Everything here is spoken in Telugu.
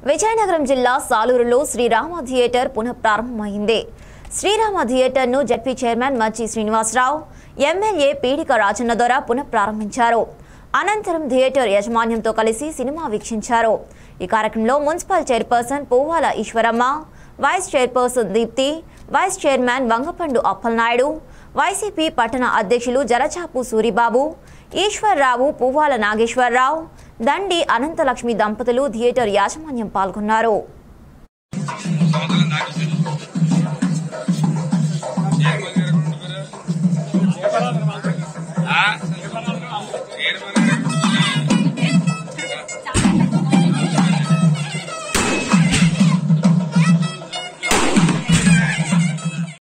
విజయనగరం జిల్లా సాలూరులో శ్రీరామ థియేటర్ పునఃప్రారంభమైంది శ్రీరామ థియేటర్ను ZP chairman Machchi Srinivasarao MLA పీడిక Rajanna ద్వారా పునఃప్రారంభించారు అనంతరం థియేటర్ యాజమాన్యంతో కలిసి సినిమా వీక్షించారు ఈ కార్యక్రమంలో municipal chairperson Puvvala Eswaramma vice chairperson Deepthi vice chairman Vangapandu Appalanaidu YCP పట్టణ అధ్యక్షులు జలచాపు సూరిబాబు ఈశ్వర్రావు పువ్వాల నాగేశ్వరరావు దండి అనంతలక్ష్మి దంపతులు థియేటర్ యాజమాన్యం పాల్గొన్నారు